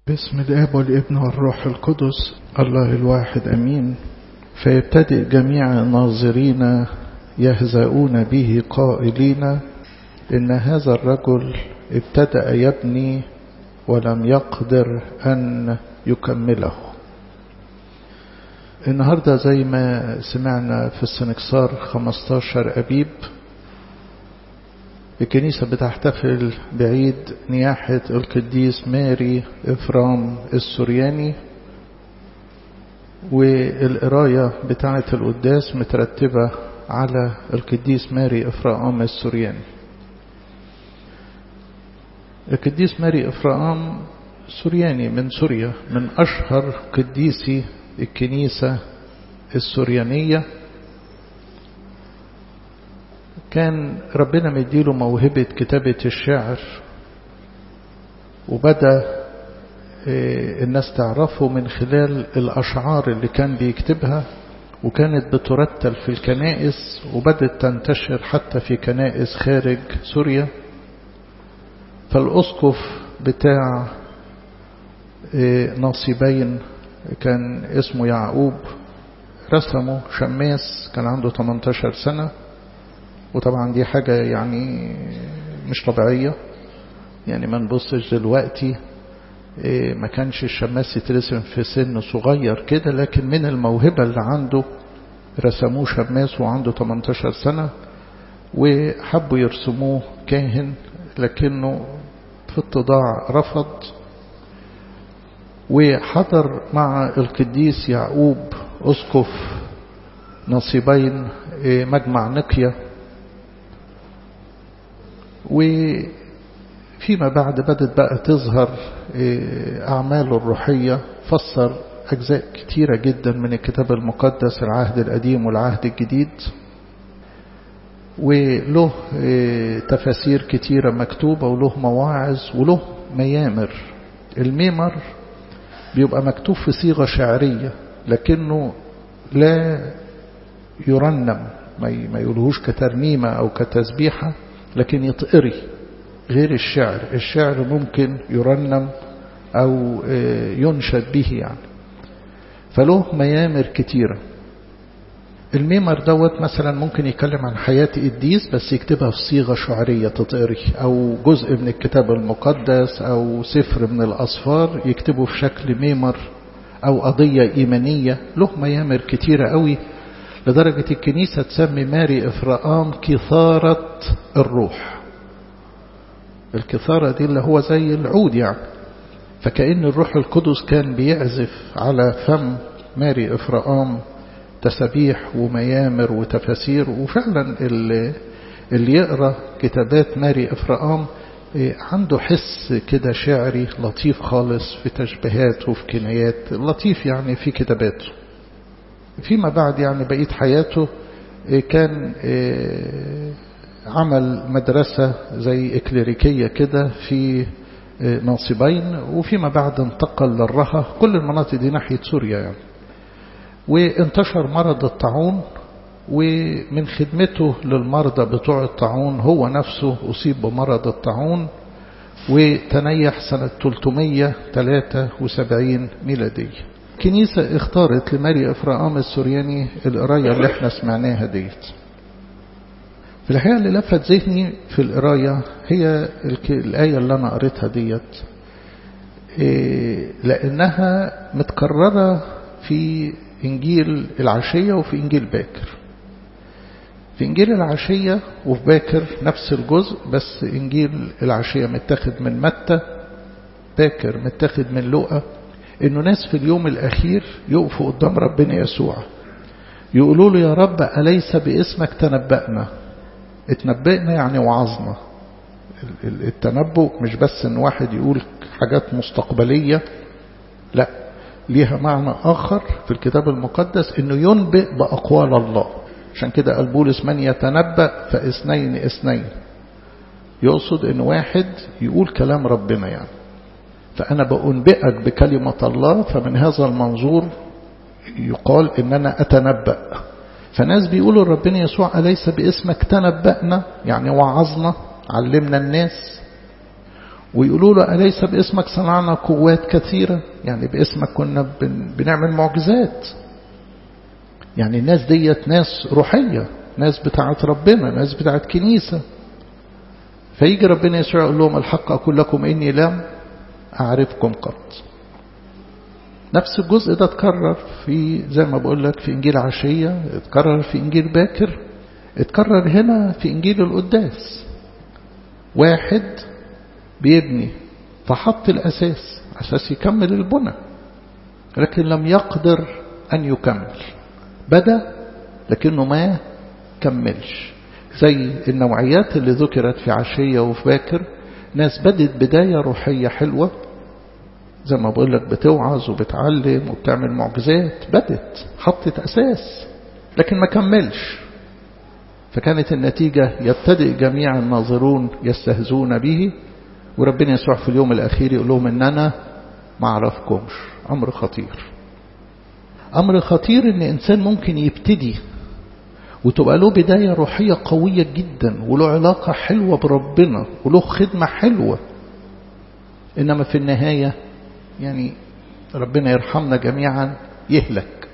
باسم الاب والابن والروح القدس الله الواحد امين فيبتدئ جميع الناظرين يهزؤون به قائلين ان هذا الرجل ابتدأ يبني ولم يقدر ان يكمله النهاردة زي ما سمعنا في السنكسار 15 أبيب الكنيسة بتحتفل بعيد نياحة القديس ماري إفرام السورياني والقراية بتاعة القداس مترتبة على القديس ماري إفرام السورياني القديس ماري إفرام سورياني من سوريا من أشهر قديسي الكنيسة السوريانية كان ربنا مديله موهبة كتابة الشعر وبدأ الناس تعرفه من خلال الأشعار اللي كان بيكتبها وكانت بترتل في الكنائس وبدت تنتشر حتى في كنائس خارج سوريا فالأسقف بتاع ناصبين كان اسمه يعقوب رسمه شماس كان عنده 18 سنة وطبعا دي حاجة يعني مش طبيعية يعني ما نبصش دلوقتي ما كانش الشماس يترسم في سن صغير كده لكن من الموهبة اللي عنده رسموه شماس وعنده 18 سنة وحبوا يرسموه كاهن لكنه في اتضاع رفض وحضر مع القديس يعقوب أسقف نصيبين مجمع نقية وفيما بعد بدت بقى تظهر أعماله الروحية فسر أجزاء كتيرة جدا من الكتاب المقدس العهد القديم والعهد الجديد وله تفاسير كتيرة مكتوبة وله مواعظ وله ميامر الميمر بيبقى مكتوب في صيغة شعرية لكنه لا يرنم ما يقولهوش كترنيمة أو كتسبيحة لكن يتقري غير الشعر الشعر ممكن يرنم أو ينشد به يعني فله ميامر كتيرة الميمر دوت مثلا ممكن يتكلم عن حياة قديس بس يكتبها في صيغة شعرية تتقري أو جزء من الكتاب المقدس أو سفر من الأصفار يكتبه في شكل ميمر أو قضية إيمانية له ميامر كتيرة قوي لدرجة الكنيسة تسمي ماري إفرام كثارة الروح الكثارة دي اللي هو زي العود يعني فكأن الروح القدس كان بيعزف على فم ماري إفرام تسابيح وميامر وتفاسير وفعلا اللي, اللي يقرأ كتابات ماري إفرام عنده حس كده شعري لطيف خالص في تشبيهات وفي كنايات لطيف يعني في كتاباته فيما بعد يعني بقية حياته كان عمل مدرسة زي إكليريكية كده في ناصبين وفيما بعد انتقل للرها كل المناطق دي ناحية سوريا يعني وانتشر مرض الطاعون ومن خدمته للمرضى بتوع الطاعون هو نفسه أصيب بمرض الطاعون وتنيح سنة 373 ميلادية كنيسة اختارت لماري إفرام السورياني القراية اللي احنا سمعناها ديت في الحقيقة اللي لفت ذهني في القراية هي الآية اللي أنا قريتها ديت لأنها متكررة في إنجيل العشية وفي إنجيل باكر في إنجيل العشية وفي باكر نفس الجزء بس إنجيل العشية متاخد من متى باكر متاخد من لوقا إنه ناس في اليوم الأخير يقفوا قدام ربنا يسوع يقولوا له يا رب أليس باسمك تنبأنا اتنبأنا يعني وعظنا التنبؤ مش بس ان واحد يقول حاجات مستقبلية لا ليها معنى آخر في الكتاب المقدس انه ينبئ بأقوال الله عشان كده قال بولس من يتنبأ فاثنين اثنين يقصد ان واحد يقول كلام ربنا يعني فأنا بأنبئك بكلمة الله فمن هذا المنظور يقال ان أنا أتنبأ فناس بيقولوا ربنا يسوع أليس باسمك تنبأنا يعني وعظنا علمنا الناس ويقولوا له أليس باسمك صنعنا قوات كثيرة يعني باسمك كنا بنعمل معجزات يعني الناس ديت ناس روحية ناس بتاعت ربنا ناس بتاعت كنيسة فيجي ربنا يسوع يقول لهم الحق أقول لكم إني لم أعرفكم قط نفس الجزء ده اتكرر في زي ما بقول لك في إنجيل عشية اتكرر في إنجيل باكر اتكرر هنا في إنجيل القداس واحد بيبني فحط الأساس أساس يكمل البنى لكن لم يقدر أن يكمل بدأ لكنه ما كملش زي النوعيات اللي ذكرت في عشية وفي باكر ناس بدت بداية روحية حلوة زي ما بقول لك بتوعظ وبتعلم وبتعمل معجزات بدت حطت أساس لكن ما كملش فكانت النتيجة يبتدئ جميع الناظرون يستهزون به وربنا يسوع في اليوم الأخير يقول لهم إن أنا ما أعرفكمش أمر خطير أمر خطير إن إنسان ممكن يبتدي وتبقى له بداية روحية قوية جدا وله علاقة حلوة بربنا وله خدمة حلوة إنما في النهاية يعني ربنا يرحمنا جميعا يهلك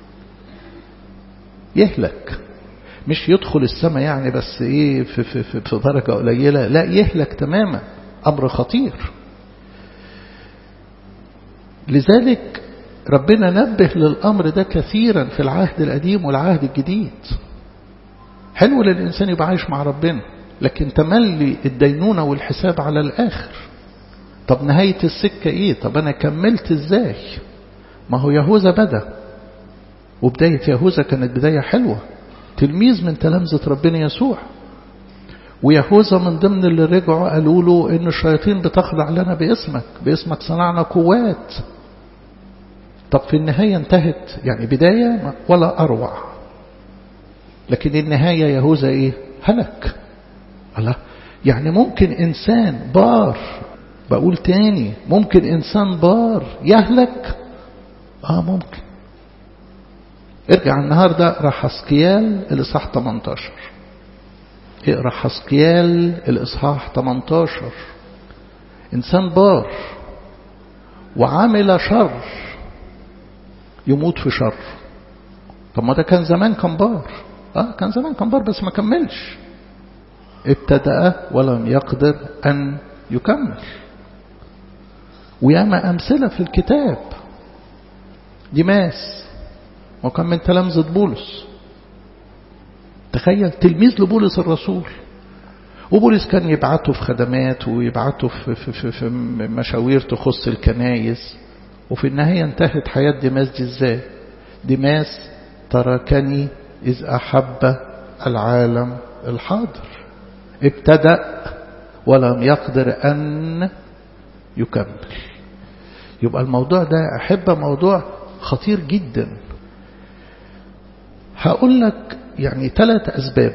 يهلك مش يدخل السماء يعني بس ايه في, في, في, في درجة قليلة لا يهلك تماما أمر خطير لذلك ربنا نبه للأمر ده كثيرا في العهد القديم والعهد الجديد حلو للإنسان يبقى عايش مع ربنا لكن تملي الدينونة والحساب على الآخر طب نهاية السكة ايه طب أنا كملت ازاي ما هو يهوذا بدأ وبداية يهوذا كانت بداية حلوة تلميذ من تلامذة ربنا يسوع ويهوذا من ضمن اللي رجعوا قالوا له ان الشياطين بتخضع لنا باسمك باسمك صنعنا قوات طب في النهاية انتهت يعني بداية ولا أروع لكن النهاية يهوذا ايه هلك الله يعني ممكن إنسان بار بقول تاني ممكن إنسان بار يهلك آه ممكن ارجع النهاردة اقرا حسقيال الإصحاح 18 اقرا حسقيال الإصحاح 18 إنسان بار وعمل شر يموت في شر طب ما ده كان زمان كان بار اه كان زمان كان بار بس ما كملش ابتدأ ولم يقدر أن يكمل وياما أمثلة في الكتاب ديماس وكان من تلامذة بولس تخيل تلميذ لبولس الرسول وبولس كان يبعته في خدمات ويبعته في, في, في, في مشاوير تخص الكنايس وفي النهاية انتهت حياة ديماس دي ازاي ديماس تركني إذ أحب العالم الحاضر ابتدأ ولم يقدر أن يكمل يبقى الموضوع ده أحب موضوع خطير جدا هقول لك يعني ثلاث أسباب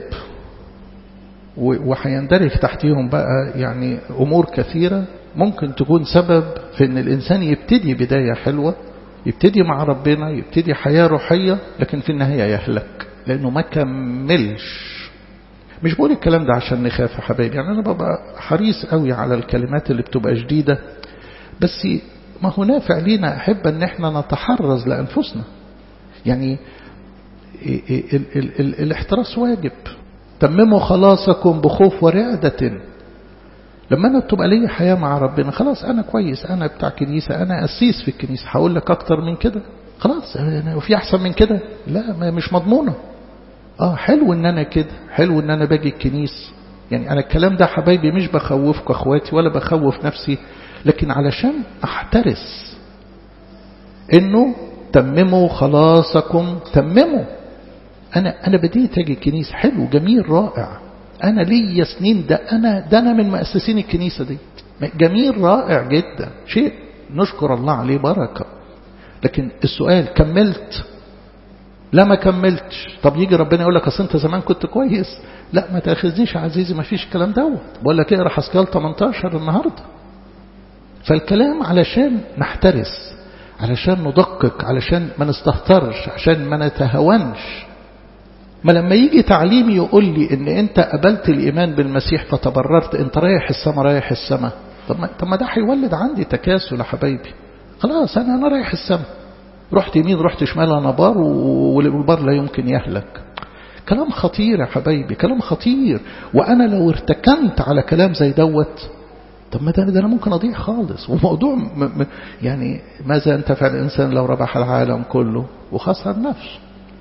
وهيندرج تحتيهم بقى يعني أمور كثيرة ممكن تكون سبب في أن الإنسان يبتدي بداية حلوة يبتدي مع ربنا يبتدي حياة روحية لكن في النهاية يهلك لأنه ما كملش مش بقول الكلام ده عشان نخاف يا حبايبي يعني أنا ببقى حريص قوي على الكلمات اللي بتبقى جديدة بس ما هو نافع لينا أحب أن احنا نتحرز لأنفسنا يعني ال ال ال ال الاحتراس واجب تمموا خلاصكم بخوف ورعدة لما أنا تبقى لي حياة مع ربنا خلاص أنا كويس أنا بتاع كنيسة أنا أسيس في الكنيسة هقول لك أكتر من كده خلاص وفي أحسن من كده لا ما مش مضمونة آه حلو إن أنا كده حلو إن أنا باجي الكنيس يعني أنا الكلام ده حبايبي مش بخوفك أخواتي ولا بخوف نفسي لكن علشان أحترس إنه تمموا خلاصكم تمموا أنا أنا بديت أجي الكنيسة حلو جميل رائع أنا ليا سنين ده أنا ده أنا من مؤسسين الكنيسة دي جميل رائع جدا شيء نشكر الله عليه بركة لكن السؤال كملت لا ما كملتش طب يجي ربنا يقول لك اصل انت زمان كنت كويس لا ما تاخذنيش يا عزيزي ما فيش الكلام دوت بقول لك اقرا حسكال 18 النهارده فالكلام علشان نحترس علشان ندقق علشان ما نستهترش عشان ما نتهاونش ما لما يجي تعليم يقول لي ان انت قبلت الايمان بالمسيح فتبررت انت رايح السما رايح السما طب ما, طب ما ده هيولد عندي تكاسل يا حبايبي خلاص أنا أنا رايح السماء رحت يمين رحت شمال أنا بار والبار لا يمكن يهلك كلام خطير يا حبايبي كلام خطير وأنا لو ارتكنت على كلام زي دوت طب ما ده, ده أنا ممكن أضيع خالص وموضوع م م يعني ماذا ينتفع الإنسان لو ربح العالم كله وخسر نفسه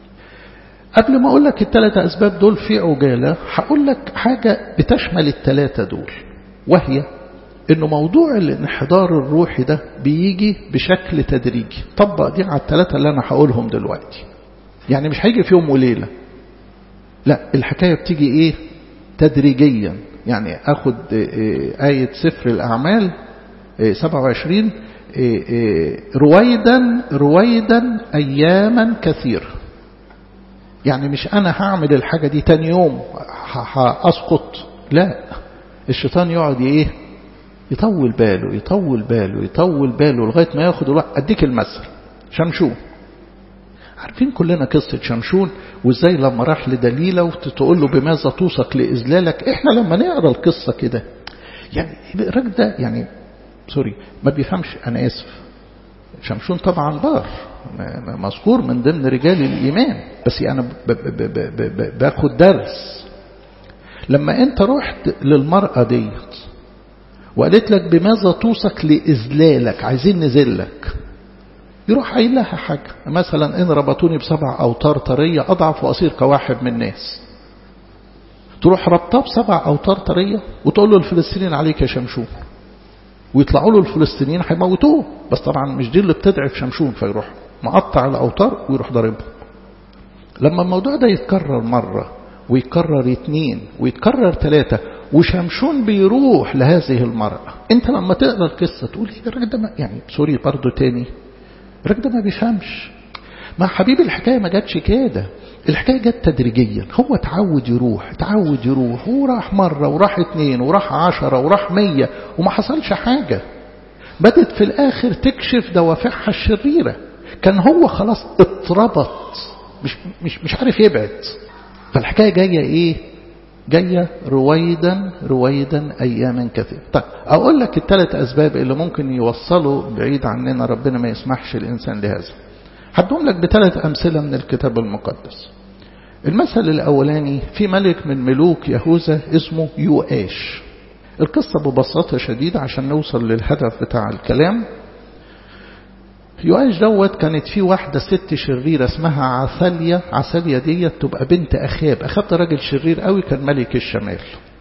قبل ما أقول لك الثلاثة أسباب دول في عجالة هقول لك حاجة بتشمل الثلاثة دول وهي إنه موضوع الانحدار الروحي ده بيجي بشكل تدريجي طبق دي على الثلاثة اللي أنا هقولهم دلوقتي يعني مش هيجي في يوم وليلة لا الحكاية بتيجي إيه تدريجيا يعني أخد آية سفر الأعمال 27 رويدا رويدا أياما كثيرة يعني مش أنا هعمل الحاجة دي تاني يوم هأسقط لا الشيطان يقعد إيه يطول باله يطول باله يطول باله لغاية ما ياخد الوقت أديك المثل شمشون عارفين كلنا قصة شمشون وازاي لما راح لدليلة وتقول له بماذا توثق لإذلالك احنا لما نقرأ القصة كده يعني الراجل ده يعني سوري ما بيفهمش أنا آسف شمشون طبعا بار مذكور من ضمن رجال الإيمان بس أنا باخد درس لما أنت رحت للمرأة ديت وقالت لك بماذا توثق لإذلالك عايزين نزلك يروح قايل لها حاجة مثلا إن ربطوني بسبع أوتار طرية أضعف وأصير كواحد من الناس تروح ربطاه بسبع أوتار طرية وتقول له الفلسطينيين عليك يا شمشون ويطلعوا له الفلسطينيين هيموتوه بس طبعا مش دي اللي بتضعف شمشون فيروح مقطع الأوتار ويروح ضاربهم لما الموضوع ده يتكرر مرة ويتكرر اتنين ويتكرر ثلاثة وشمشون بيروح لهذه المرأة انت لما تقرأ القصة تقول الراجل ده يعني سوري برضه تاني الراجل ده ما بيفهمش ما حبيبي الحكاية ما جاتش كده الحكاية جت تدريجيا هو تعود يروح تعود يروح وراح مرة وراح اتنين وراح عشرة وراح مية وما حصلش حاجة بدت في الآخر تكشف دوافعها الشريرة كان هو خلاص اتربط مش, مش, مش عارف يبعد فالحكاية جاية ايه جاية رويدا رويدا أياما كثيرة طيب أقول لك الثلاث أسباب اللي ممكن يوصلوا بعيد عننا ربنا ما يسمحش الإنسان لهذا هدوم لك بثلاث أمثلة من الكتاب المقدس المثل الأولاني في ملك من ملوك يهوذا اسمه يؤاش القصة ببساطة شديدة عشان نوصل للهدف بتاع الكلام يؤاش دوت كانت في واحدة ست شريرة اسمها عسالية عسالية ديت تبقى بنت أخاب أخاب ده راجل شرير قوي كان ملك الشمال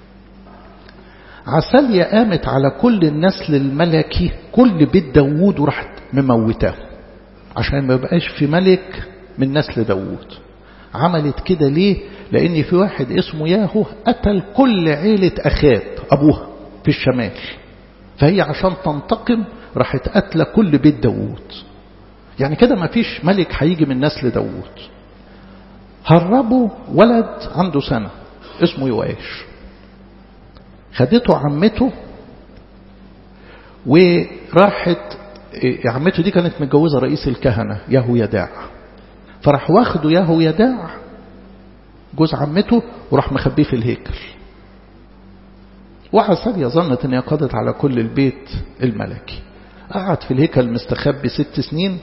عسالية قامت على كل النسل الملكي كل بيت داوود وراحت مموتاه عشان ما يبقاش في ملك من نسل داوود عملت كده ليه لأن في واحد اسمه ياهو قتل كل عيلة أخاب أبوها في الشمال فهي عشان تنتقم راحت قتلة كل بيت داوود يعني كده ما فيش ملك هيجي من نسل داوود هربوا ولد عنده سنة اسمه يواش خدته عمته وراحت عمته دي كانت متجوزة رئيس الكهنة ياهو يداع فراح واخده ياهو يداع جوز عمته وراح مخبيه في الهيكل وعسالية ظنت ان هي قضت على كل البيت الملكي قعد في الهيكل مستخبي ست سنين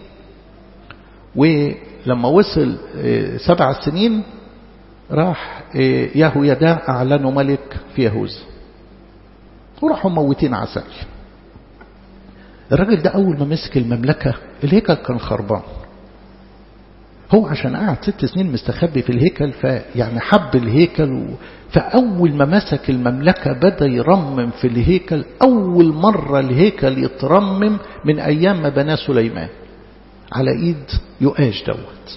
ولما وصل سبع سنين راح ياهو يداع أعلنه ملك في يهوذا وراحوا موتين عسل الراجل ده أول ما مسك المملكة الهيكل كان خربان هو عشان قعد ست سنين مستخبي في الهيكل فيعني حب الهيكل و... فأول ما مسك المملكة بدأ يرمم في الهيكل أول مرة الهيكل يترمم من أيام ما بناه سليمان على إيد يؤاش دوت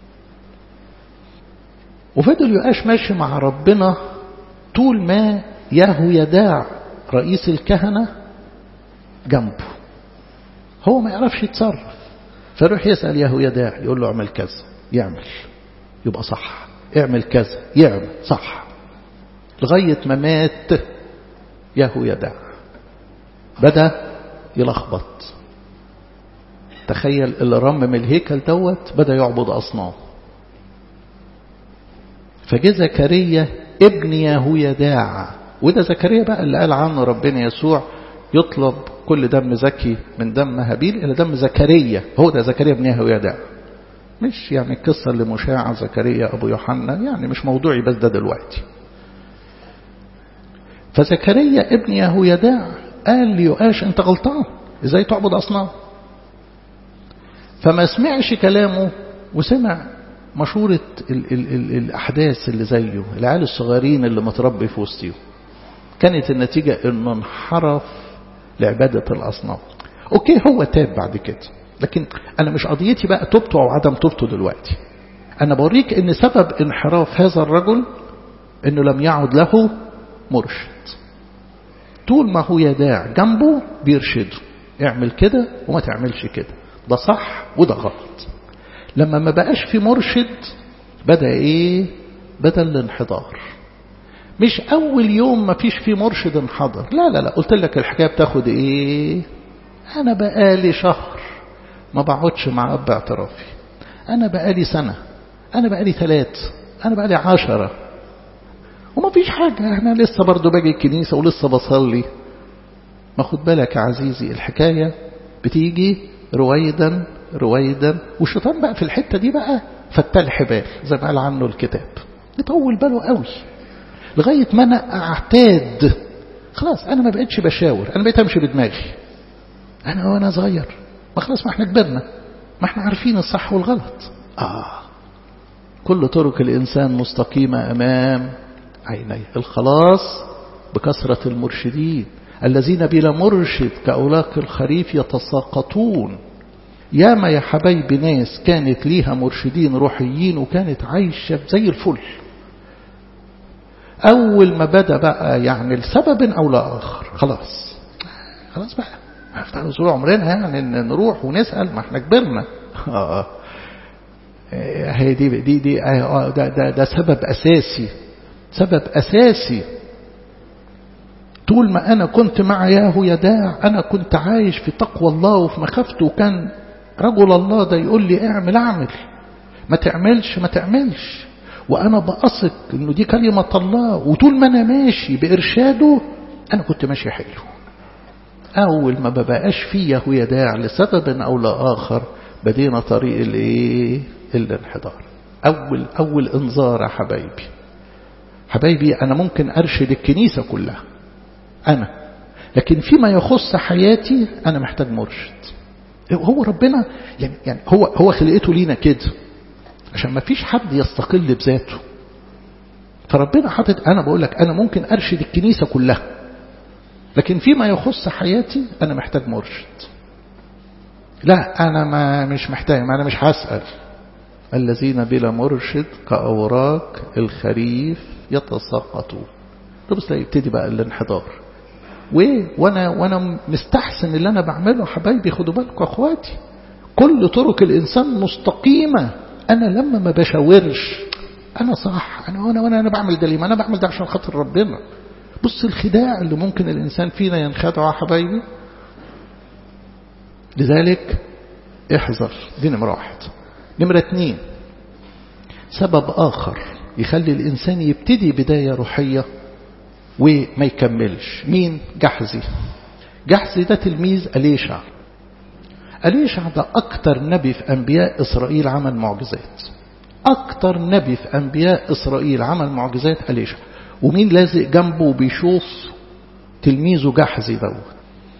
وفضل يؤاش ماشي مع ربنا طول ما ياهو يداع رئيس الكهنة جنبه هو ما يعرفش يتصرف فيروح يسأل ياهو يداع يقول له اعمل كذا يعمل يبقى صح اعمل كذا يعمل صح لغاية ما مات ياهو يداع بدأ يلخبط تخيل اللي رمم الهيكل دوت بدأ يعبد أصنام فجه زكريا ابن ياهو يداع وده زكريا بقى اللي قال عنه ربنا يسوع يطلب كل دم زكي من دم هابيل إلى دم زكريا هو ده زكريا بن يهويداع مش يعني القصة اللي مشاعة زكريا أبو يوحنا يعني مش موضوعي بس ده دلوقتي فزكريا ابن يهويداع قال ليؤاش انت غلطان ازاي تعبد أصنام فما سمعش كلامه وسمع مشورة ال ال ال الأحداث اللي زيه العيال الصغيرين اللي متربي في وسطهم كانت النتيجة انه انحرف لعبادة الأصنام أوكي هو تاب بعد كده لكن أنا مش قضيتي بقى توبته أو عدم توبته دلوقتي أنا بوريك أن سبب انحراف هذا الرجل أنه لم يعد له مرشد طول ما هو يداع جنبه بيرشده اعمل كده وما تعملش كده ده صح وده غلط لما ما بقاش في مرشد بدأ ايه بدأ الانحدار مش اول يوم ما فيش فيه مرشد انحدر لا لا لا قلت لك الحكاية بتاخد ايه انا بقالي شهر ما بقعدش مع اب اعترافي انا بقالي سنة انا بقالي ثلاث انا بقالي عشرة وما فيش حاجة انا لسه برضو باجي الكنيسة ولسه بصلي ما خد بالك يا عزيزي الحكاية بتيجي رويدا رويدا والشيطان بقى في الحتة دي بقى فتال حبال زي ما قال عنه الكتاب يطول باله قوي لغاية ما أنا أعتاد خلاص أنا ما بقتش بشاور أنا بقيت أمشي بدماغي أنا وأنا صغير ما خلاص ما احنا كبرنا ما احنا عارفين الصح والغلط آه كل طرق الإنسان مستقيمة أمام عيني الخلاص بكثرة المرشدين الذين بلا مرشد كأولاك الخريف يتساقطون ياما يا حبايبي ناس كانت ليها مرشدين روحيين وكانت عايشة زي الفل أول ما بدأ بقى يعني لسبب أو لآخر خلاص خلاص بقى هفتح طول عمرنا يعني إن نروح ونسأل ما احنا كبرنا آه. هي دي دي دي آه ده, ده, ده سبب أساسي سبب أساسي طول ما أنا كنت مع ياهو يداع أنا كنت عايش في تقوى الله وفي مخافته وكان رجل الله ده يقول لي اعمل اعمل ما تعملش ما تعملش وأنا بأثق إنه دي كلمة الله وطول ما أنا ماشي بإرشاده أنا كنت ماشي حلو أول ما ببقاش فيه يداع لسبب أو لآخر بدينا طريق الإيه الانحدار أول أول إنذار يا حبايبي حبايبي أنا ممكن أرشد الكنيسة كلها أنا لكن فيما يخص حياتي أنا محتاج مرشد هو ربنا يعني, يعني هو هو خلقته لينا كده عشان ما فيش حد يستقل بذاته فربنا حاطط أنا بقول لك أنا ممكن أرشد الكنيسة كلها لكن فيما يخص حياتي أنا محتاج مرشد لا أنا ما مش محتاج أنا مش هسأل الذين بلا مرشد كأوراق الخريف يتساقطون طب بس يبتدي بقى الانحدار وانا وانا مستحسن اللي انا بعمله حبايبي خدوا بالكم اخواتي كل طرق الانسان مستقيمه انا لما ما بشاورش انا صح انا وانا وانا انا بعمل ده ليه ما انا بعمل ده عشان خاطر ربنا بص الخداع اللي ممكن الانسان فينا ينخدعه يا حبايبي لذلك احذر دي نمره واحد نمره اتنين سبب اخر يخلي الانسان يبتدي بدايه روحيه وما يكملش مين جحزي جحزي ده تلميذ أليشع أليشع ده أكتر نبي في أنبياء إسرائيل عمل معجزات أكتر نبي في أنبياء إسرائيل عمل معجزات أليشع ومين لازق جنبه وبيشوف تلميذه جحزي دوت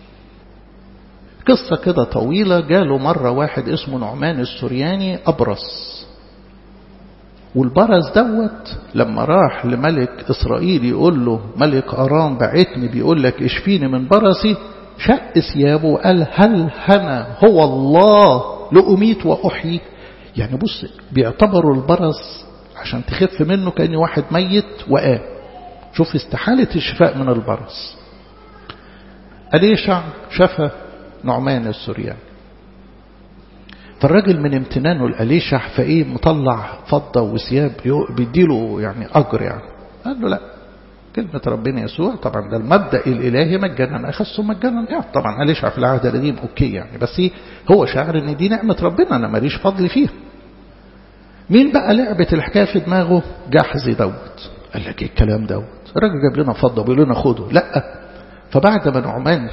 قصة كده طويلة جاله مرة واحد اسمه نعمان السورياني أبرص والبرز دوت لما راح لملك إسرائيل يقول له ملك أرام بعتني بيقول لك اشفيني من برصي شق ثيابه وقال هل أنا هو الله لأميت وأحيي يعني بص بيعتبروا البرص عشان تخف منه كأن واحد ميت وقام شوف استحالة الشفاء من البرص أليشع شفى نعمان السورياني فالراجل من امتنانه لأليشع فايه مطلع فضة وثياب بيديله يعني أجر يعني قال له لا كلمة ربنا يسوع طبعا ده المبدأ الإلهي مجانا أخذته مجانا يعني طبعا أليشع في العهد القديم أوكي يعني بس هو شاعر إن دي نعمة ربنا أنا ماليش فضل فيها مين بقى لعبة الحكاية في دماغه جحزي دوت قال لك ايه الكلام دوت الراجل جاب لنا فضة بيقول لنا خده لا فبعد ما نعمان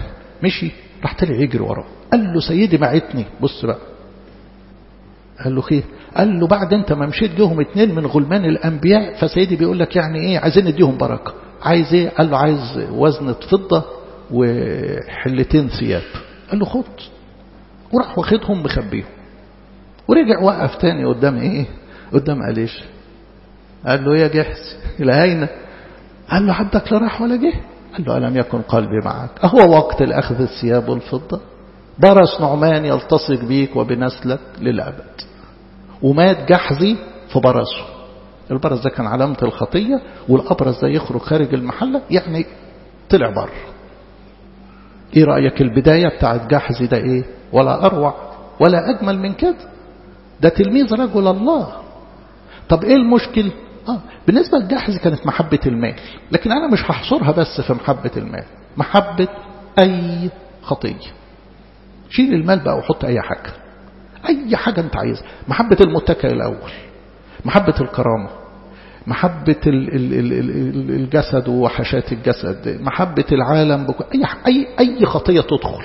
مشي راح طلع يجري وراه قال له سيدي بعتني بص بقى قال له خير قال له بعد انت ما مشيت جوهم اتنين من غلمان الانبياء فسيدي بيقول لك يعني ايه عايزين نديهم بركه عايز ايه قال له عايز وزنة فضة وحلتين ثياب قال له خد وراح واخدهم مخبيهم ورجع وقف تاني قدام ايه قدام قاليش قال له يا جحس الهينة قال له عبدك لا راح ولا جه قال له ألم يكن قلبي معك أهو وقت الأخذ الثياب والفضة برس نعمان يلتصق بيك وبنسلك للأبد ومات جحزي في برسه البرز ده كان علامة الخطية والأبرز ده يخرج خارج المحلة يعني طلع بره ايه رأيك البداية بتاعت جحزي ده ايه ولا أروع ولا أجمل من كده ده تلميذ رجل الله طب ايه المشكل آه بالنسبة لجحزي كانت محبة المال لكن أنا مش هحصرها بس في محبة المال محبة أي خطية شيل المال بقى وحط أي حاجة أي حاجة أنت عايزها محبة المتكئ الأول محبة الكرامة محبة الجسد ووحشات الجسد محبة العالم بكو أي, أي, أي خطية تدخل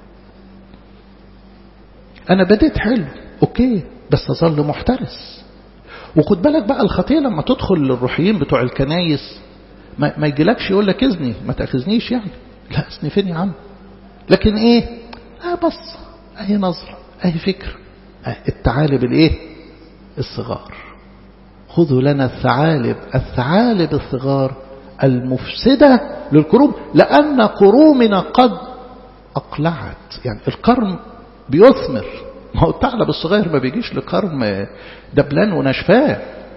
أنا بديت حلو أوكي بس أظل محترس وخد بالك بقى الخطية لما تدخل للروحيين بتوع الكنايس ما, ما يجيلكش يقول لك اذني ما تأخذنيش يعني لا اذني فين يا عم لكن ايه اه بص اهي نظرة اهي فكر اه التعالب الايه الصغار خذوا لنا الثعالب الثعالب الصغار المفسدة للكروم لأن كرومنا قد أقلعت يعني الكرم بيثمر ما هو الثعلب الصغير ما بيجيش لكرم دبلان ونشفان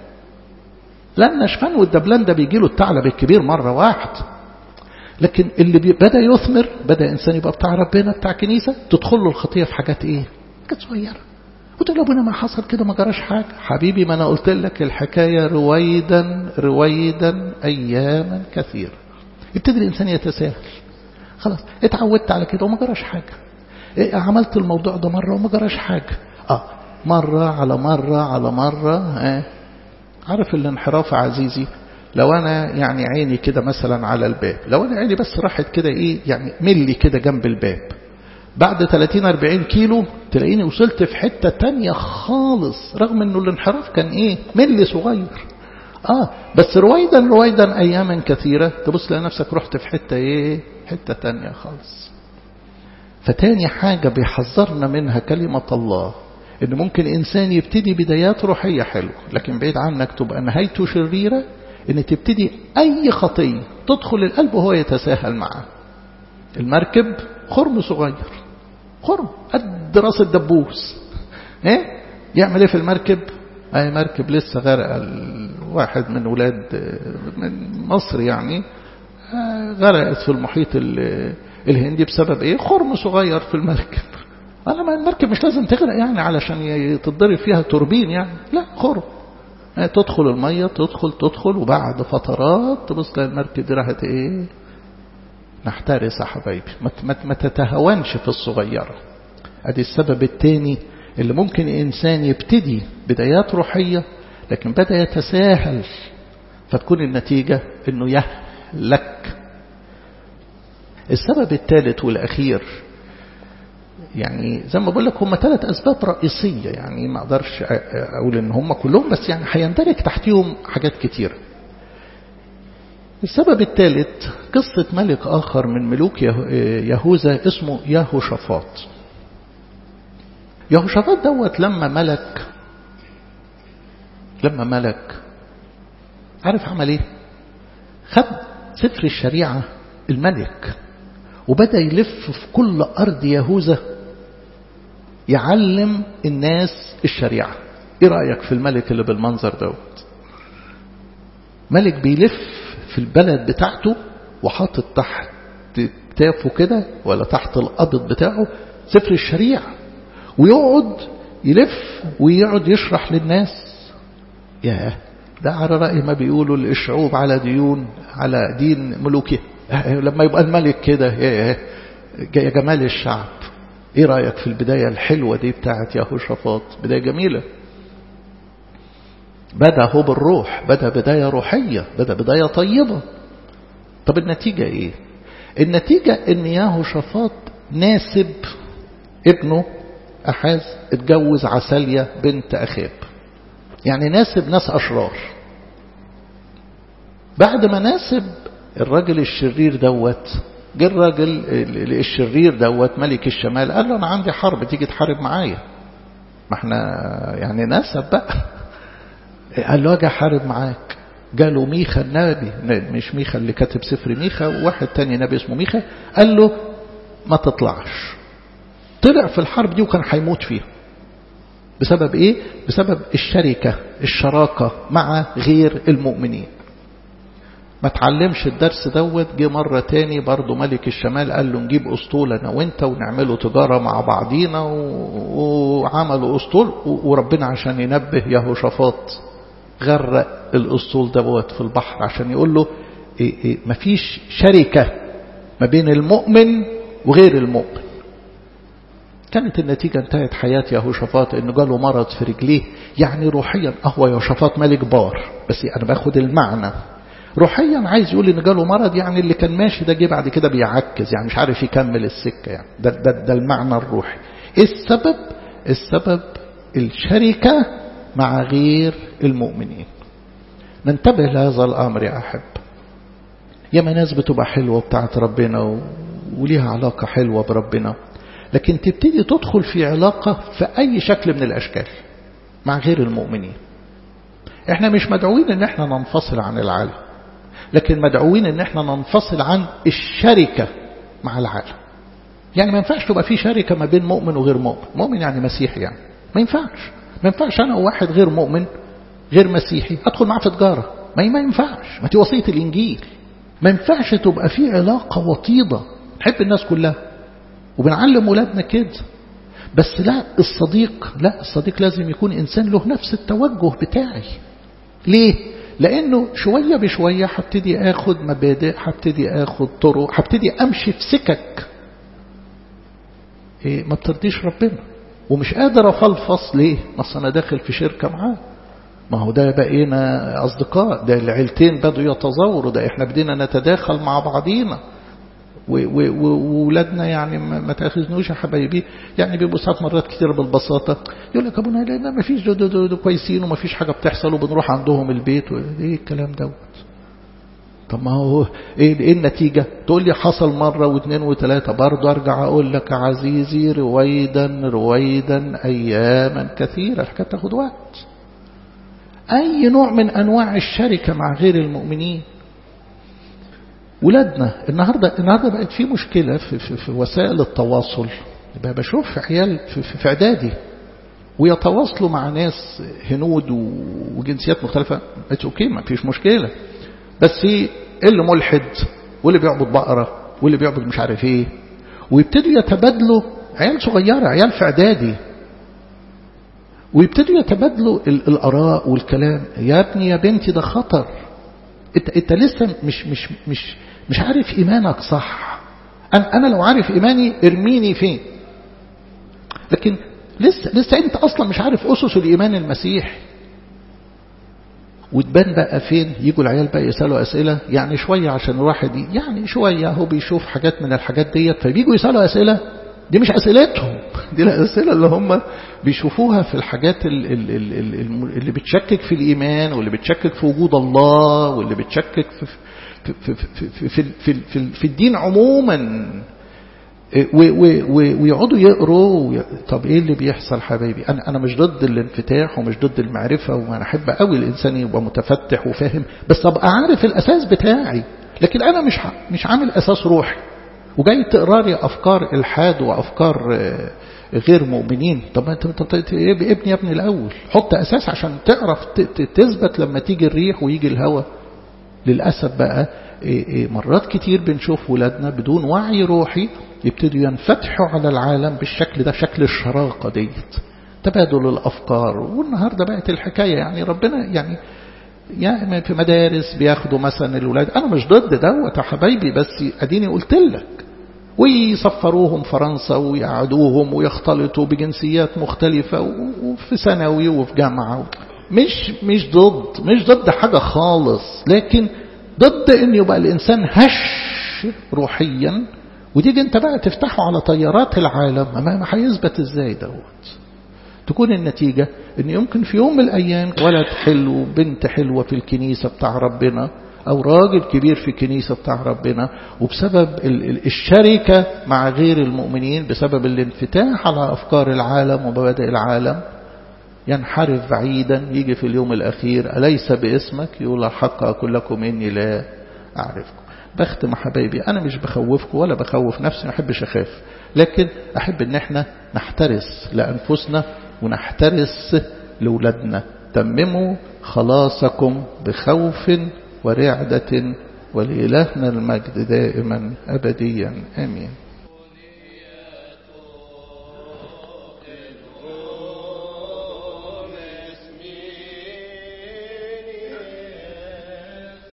لا النشفان والدبلان ده بيجي له الثعلب الكبير مرة واحد لكن اللي بدأ يثمر بدأ إنسان يبقى بتاع ربنا بتاع كنيسة تدخل له الخطية في حاجات إيه حاجات صغيرة قلت له ابونا ما حصل كده ما جراش حاجة حبيبي ما أنا قلت لك الحكاية رويدا رويدا أياما كثيرة يبتدي الإنسان يتساهل خلاص اتعودت على كده وما جراش حاجة إيه عملت الموضوع ده مرة وما جراش حاجة اه مرة على مرة على مرة اه عارف الانحراف عزيزي لو أنا يعني عيني كده مثلا على الباب لو أنا عيني بس راحت كده إيه يعني ملي كده جنب الباب بعد 30-40 كيلو تلاقيني وصلت في حتة تانية خالص رغم انه الانحراف كان ايه ملي صغير اه بس رويدا رويدا اياما كثيرة تبص لنفسك رحت في حتة ايه حتة تانية خالص فتاني حاجة بيحذرنا منها كلمة الله ان ممكن انسان يبتدي بدايات روحية حلوة لكن بعيد عنك تبقى نهايته شريرة ان تبتدي اي خطية تدخل القلب وهو يتساهل معه المركب خرم صغير خرم قد راس الدبوس ايه يعمل ايه في المركب اي مركب لسه غرق واحد من ولاد من مصر يعني غرقت في المحيط الهندي بسبب ايه خرم صغير في المركب انا ما المركب مش لازم تغرق يعني علشان تتضرب فيها توربين يعني لا خرم تدخل المية تدخل تدخل وبعد فترات تبص تلاقي المركب دي راحت ايه نحترس يا حبايبي ما تتهونش في الصغيرة ادي السبب الثاني اللي ممكن إنسان يبتدي بدايات روحية لكن بدأ يتساهل فتكون النتيجة أنه يهلك السبب الثالث والأخير يعني زي ما بقول لك هم ثلاث أسباب رئيسية يعني ما أقدرش أقول إن هم كلهم بس يعني هيندرج تحتهم حاجات كتيرة السبب الثالث قصة ملك آخر من ملوك يهوذا اسمه يهوشافاط يهوشافاط دوت لما ملك لما ملك عارف عمل ايه خد سفر الشريعة الملك وبدأ يلف في كل أرض يهوذا يعلم الناس الشريعة ايه رأيك في الملك اللي بالمنظر دوت ملك بيلف في البلد بتاعته وحاطط تحت كتافه كده ولا تحت القبض بتاعه سفر الشريعة ويقعد يلف ويقعد يشرح للناس ياه ده على رأي ما بيقولوا الشعوب على ديون على دين ملوكه لما يبقى الملك كده ياه يا جمال الشعب ايه رأيك في البداية الحلوة دي بتاعت يهوشافاط بداية جميلة بدأ هو بالروح بدأ بداية روحية بدأ بداية طيبة طب النتيجة ايه النتيجة ان يهوشافاط ناسب ابنه أحاز اتجوز عسالية بنت أخاب يعني ناسب ناس أشرار بعد ما ناسب الراجل الشرير دوت جه الراجل الشرير دوت ملك الشمال قال له أنا عندي حرب تيجي تحارب معايا ما احنا يعني ناسب بقى قال له أجي أحارب معاك جاله ميخا النبي مش ميخا اللي كاتب سفر ميخا وواحد تاني نبي اسمه ميخا قال له ما تطلعش طلع في الحرب دي وكان هيموت فيها بسبب ايه بسبب الشركة الشراكة مع غير المؤمنين ما تعلمش الدرس دوت جه مرة تاني برضه ملك الشمال قال له نجيب أسطول أنا وانت ونعمله تجارة مع بعضينا وعملوا أسطول وربنا عشان ينبه يهوشافاط غرق الأسطول دوت في البحر عشان يقول له إيه إيه مفيش شركة ما بين المؤمن وغير المؤمن كانت النتيجة انتهت حياة يهوشافاط انه جاله مرض في رجليه يعني روحيا هو يهوشافاط ملك بار بس انا باخد المعنى روحيا عايز يقول ان جاله مرض يعني اللي كان ماشي ده جه بعد كده بيعكز يعني مش عارف يكمل السكة يعني ده, ده, ده المعنى الروحي ايه السبب السبب الشركة مع غير المؤمنين ننتبه لهذا الامر يا احب ياما ناس بتبقى حلوة بتاعت ربنا وليها علاقة حلوة بربنا لكن تبتدي تدخل في علاقة في أي شكل من الأشكال مع غير المؤمنين احنا مش مدعوين ان احنا ننفصل عن العالم لكن مدعوين ان احنا ننفصل عن الشركة مع العالم يعني ما ينفعش تبقى في شركة ما بين مؤمن وغير مؤمن مؤمن يعني مسيحي يعني ما ينفعش ما ينفعش انا وواحد غير مؤمن غير مسيحي ادخل معاه في تجارة ما ما ينفعش ما دي وصية الانجيل ما ينفعش تبقى في علاقة وطيدة نحب الناس كلها وبنعلم ولادنا كده بس لا الصديق لا الصديق لازم يكون إنسان له نفس التوجه بتاعي ليه؟ لأنه شوية بشوية هبتدي أخد مبادئ هبتدي أخد طرق هبتدي أمشي في سكك إيه ما بترضيش ربنا ومش قادر أفلفص ليه؟ ما أنا داخل في شركة معاه ما هو ده بقينا أصدقاء ده العيلتين بدوا يتزاوروا ده إحنا بدينا نتداخل مع بعضينا وولادنا يعني ما تاخذنوش يا حبايبي يعني بيبقوا ساعات مرات كتير بالبساطه يقول لك ابونا لا ما فيش دو دو دو دو كويسين وما فيش حاجه بتحصل وبنروح عندهم البيت ايه الكلام دوت طب ما هو ايه, إيه النتيجه تقول لي حصل مره واثنين وثلاثه برضه ارجع اقول لك عزيزي رويدا رويدا اياما كثيره الحكايه تاخد وقت اي نوع من انواع الشركه مع غير المؤمنين ولادنا النهاردة النهاردة بقت في مشكلة في, في, في وسائل التواصل بقى بشوف عيال في, في, في إعدادي ويتواصلوا مع ناس هنود وجنسيات مختلفة اتس اوكي ما فيش مشكلة بس اللي ملحد واللي بيعبد بقرة واللي بيعبد مش عارف ايه ويبتدوا يتبادلوا عيال صغيرة عيال في إعدادي ويبتدوا يتبادلوا الآراء والكلام يا ابني يا بنتي ده خطر انت انت لسه مش مش مش مش عارف ايمانك صح انا انا لو عارف ايماني ارميني فين لكن لسه لسه انت اصلا مش عارف اسس الايمان المسيحي وتبان بقى فين يجوا العيال بقى يسالوا اسئله يعني شويه عشان الواحد يعني شويه هو بيشوف حاجات من الحاجات ديت فبيجوا يسالوا اسئله دي مش اسئلتهم دي الاسئله اللي هم بيشوفوها في الحاجات اللي بتشكك في الايمان واللي بتشكك في وجود الله واللي بتشكك في في في في في, في, في, في الدين عموما ويقعدوا يقروا طب ايه اللي بيحصل حبايبي انا انا مش ضد الانفتاح ومش ضد المعرفه وانا احب قوي الانسان يبقى متفتح وفاهم بس ابقى عارف الاساس بتاعي لكن انا مش مش عامل اساس روحي وجاي تقرا لي افكار الحاد وافكار غير مؤمنين طب انت ابني يا ابني الاول حط اساس عشان تعرف تثبت لما تيجي الريح ويجي الهواء للاسف بقى مرات كتير بنشوف ولادنا بدون وعي روحي يبتدوا ينفتحوا على العالم بالشكل ده شكل الشراقة ديت تبادل الأفكار والنهاردة بقت الحكاية يعني ربنا يعني يعني في مدارس بياخدوا مثلا الولاد أنا مش ضد دوت يا حبايبي بس أديني قلت لك ويسفروهم فرنسا ويقعدوهم ويختلطوا بجنسيات مختلفة وفي ثانوي وفي جامعة مش مش ضد مش ضد حاجة خالص لكن ضد ان يبقى الإنسان هش يعيش روحيا وتيجي انت بقى تفتحه على طيارات العالم ما هيثبت ازاي دوت تكون النتيجة ان يمكن في يوم من الايام ولد حلو بنت حلوة في الكنيسة بتاع ربنا او راجل كبير في الكنيسة بتاع ربنا وبسبب الشركة مع غير المؤمنين بسبب الانفتاح على افكار العالم ومبادئ العالم ينحرف بعيدا يجي في اليوم الاخير اليس باسمك يقول الحق اقول لكم اني لا اعرفكم بختم يا حبايبي انا مش بخوفكم ولا بخوف نفسي ما احبش اخاف لكن احب ان احنا نحترس لانفسنا ونحترس لأولادنا تمموا خلاصكم بخوف ورعدة ولإلهنا المجد دائما أبديا آمين